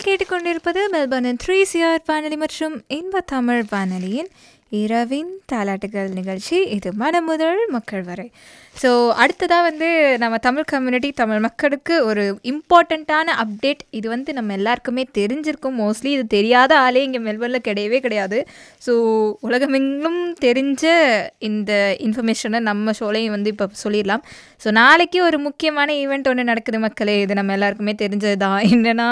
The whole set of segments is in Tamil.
கேட்டுக்கொண்டிருப்பது மெல்பர்னின் த்ரீ சிஆர் வானொலி மற்றும் இன்ப தமிழ் வானொலியின் இரவின் தாலாட்டுகள் நிகழ்ச்சி இது மனம் முதல் மக்கள் வரை ஸோ அடுத்ததாக வந்து நம்ம தமிழ் கம்யூனிட்டி தமிழ் மக்களுக்கு ஒரு இம்பார்ட்டண்ட்டான அப்டேட் இது வந்து நம்ம எல்லாருக்குமே தெரிஞ்சிருக்கும் மோஸ்ட்லி இது தெரியாத ஆளே இங்கே மெல்பர்னில் கிடையவே கிடையாது ஸோ உலகமெங்கும் தெரிஞ்ச இந்த இன்ஃபர்மேஷனை நம்ம ஷோலையும் வந்து இப்போ சொல்லிடலாம் ஸோ நாளைக்கு ஒரு முக்கியமான ஈவெண்ட் ஒன்று நடக்குது மக்களே இது நம்ம எல்லாருக்குமே தெரிஞ்சது தான் என்னென்னா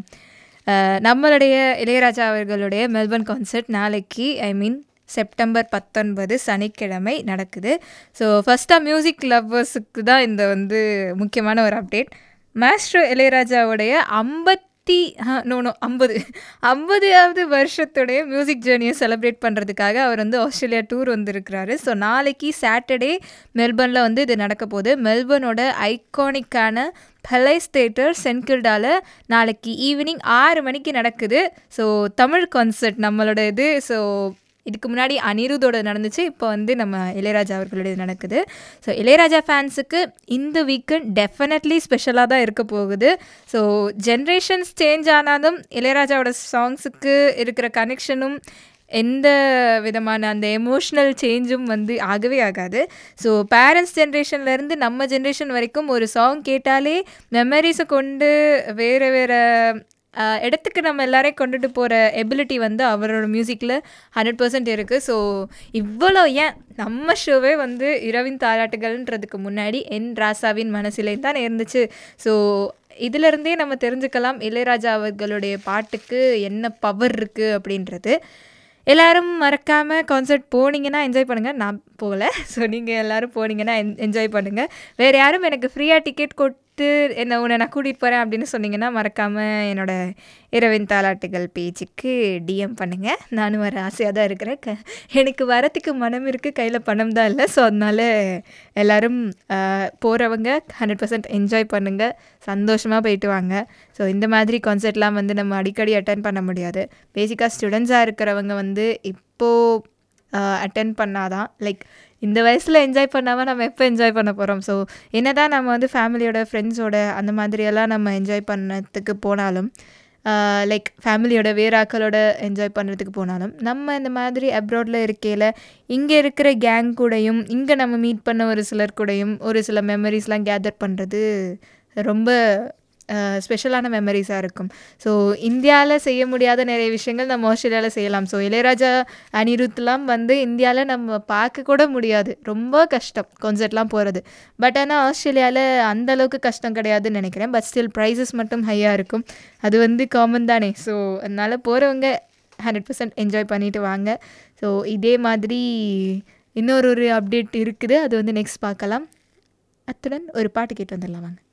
அஹ், நம்மளுடைய இளையராஜா அவர்களுடைய மெல்பர்ன் கான்சர்ட் நாளைக்கு ஐ மீன் செப்டம்பர் பத்தொன்பது சனிக்கிழமை நடக்குது ஸோ ஃபஸ்ட்டாக மியூசிக் லவ்வர்ஸுக்கு தான் இந்த வந்து முக்கியமான ஒரு அப்டேட் மாஸ்டர் இளையராஜாவுடைய ஐம்பத்தி நோ நோ ஐம்பது ஐம்பதாவது வருஷத்துடைய மியூசிக் ஜேர்னியை செலிப்ரேட் பண்ணுறதுக்காக அவர் வந்து ஆஸ்திரேலியா டூர் வந்திருக்கிறாரு ஸோ நாளைக்கு சாட்டர்டே மெல்பர்னில் வந்து இது நடக்க போகுது மெல்பர்னோட ஐகானிக்கான பெலைஸ் தேட்டர் சென்கில்டாவில் நாளைக்கு ஈவினிங் ஆறு மணிக்கு நடக்குது ஸோ தமிழ் கான்சர்ட் நம்மளோட இது ஸோ இதுக்கு முன்னாடி அனிருத்தோட நடந்துச்சு இப்போ வந்து நம்ம இளையராஜா அவர்களுடைய நடக்குது ஸோ இளையராஜா ஃபேன்ஸுக்கு இந்த வீக்கெண்ட் டெஃபினெட்லி ஸ்பெஷலாக தான் இருக்க போகுது ஸோ ஜென்ரேஷன்ஸ் சேஞ்ச் ஆனாலும் இளையராஜாவோட சாங்ஸுக்கு இருக்கிற கனெக்ஷனும் எந்த விதமான அந்த எமோஷ்னல் சேஞ்சும் வந்து ஆகவே ஆகாது ஸோ பேரண்ட்ஸ் ஜென்ரேஷன்லேருந்து நம்ம ஜென்ரேஷன் வரைக்கும் ஒரு சாங் கேட்டாலே மெமரிஸை கொண்டு வேறு வேறு ஆஹ் இடத்துக்கு நம்ம எல்லாரையும் கொண்டுட்டு போகிற எபிலிட்டி வந்து அவரோட மியூசிக்கில் ஹண்ட்ரட் பர்சன்ட் இருக்குது ஸோ இவ்வளோ ஏன் நம்ம ஷோவே வந்து இரவின் தாலாட்டுகள்ன்றதுக்கு முன்னாடி என் ராசாவின் மனசிலே தான் இருந்துச்சு ஸோ இதிலிருந்தே நம்ம தெரிஞ்சுக்கலாம் இளையராஜா அவர்களுடைய பாட்டுக்கு என்ன பவர் இருக்குது அப்படின்றது எல்லாரும் மறக்காமல் கான்சர்ட் போனீங்கன்னா என்ஜாய் பண்ணுங்கள் நான் போகல ஸோ நீங்கள் எல்லாரும் போனீங்கன்னா என்ஜாய் பண்ணுங்கள் வேறு யாரும் எனக்கு ஃப்ரீயாக டிக்கெட் கொடுத்து என்ன உன்னை நான் கூட்டிகிட்டு போகிறேன் அப்படின்னு சொன்னீங்கன்னா மறக்காமல் என்னோட இரவின் தாலாட்டுகள் பேஜுக்கு டிஎம் பண்ணுங்கள் நானும் வர ஆசையாக தான் இருக்கிறேன் க எனக்கு வரத்துக்கு மனம் இருக்குது கையில் பணம் தான் இல்லை ஸோ அதனால எல்லோரும் போகிறவங்க ஹண்ட்ரட் பர்சன்ட் என்ஜாய் பண்ணுங்கள் சந்தோஷமாக போயிட்டு வாங்க ஸோ இந்த மாதிரி கான்சர்ட்லாம் வந்து நம்ம அடிக்கடி அட்டன் பண்ண முடியாது பேசிக்காக ஸ்டூடெண்ட்ஸாக இருக்கிறவங்க வந்து இப்போது அட்டன் பண்ணாதான் லைக் இந்த வயசில் என்ஜாய் பண்ணாமல் நம்ம எப்போ என்ஜாய் பண்ண போகிறோம் ஸோ என்ன தான் நம்ம வந்து ஃபேமிலியோட ஃப்ரெண்ட்ஸோட அந்த மாதிரியெல்லாம் நம்ம என்ஜாய் பண்ணதுக்கு போனாலும் லைக் ஃபேமிலியோட வேறு ஆக்களோட என்ஜாய் பண்ணுறதுக்கு போனாலும் நம்ம இந்த மாதிரி அப்ராடில் இருக்கையில் இங்கே இருக்கிற கேங் கூடயும் இங்கே நம்ம மீட் பண்ண ஒரு சிலர் கூடயும் ஒரு சில மெமரிஸ்லாம் கேதர் பண்ணுறது ரொம்ப ஸ்பெஷலான மெமரிஸாக இருக்கும் ஸோ இந்தியாவில் செய்ய முடியாத நிறைய விஷயங்கள் நம்ம ஆஸ்திரேலியாவில் செய்யலாம் ஸோ இளையராஜா அனிருத்லாம் வந்து இந்தியாவில் நம்ம பார்க்க கூட முடியாது ரொம்ப கஷ்டம் கான்சர்ட்லாம் போகிறது பட் ஆனால் ஆஸ்திரேலியாவில் அந்த அளவுக்கு கஷ்டம் கிடையாதுன்னு நினைக்கிறேன் பட் ஸ்டில் ப்ரைஸஸ் மட்டும் ஹையாக இருக்கும் அது வந்து காமன் தானே ஸோ அதனால் போகிறவங்க ஹண்ட்ரட் பர்சன்ட் என்ஜாய் பண்ணிட்டு வாங்க ஸோ இதே மாதிரி இன்னொரு ஒரு அப்டேட் இருக்குது அது வந்து நெக்ஸ்ட் பார்க்கலாம் அத்துடன் ஒரு பாட்டு கேட்டு வந்துடலாம் வாங்க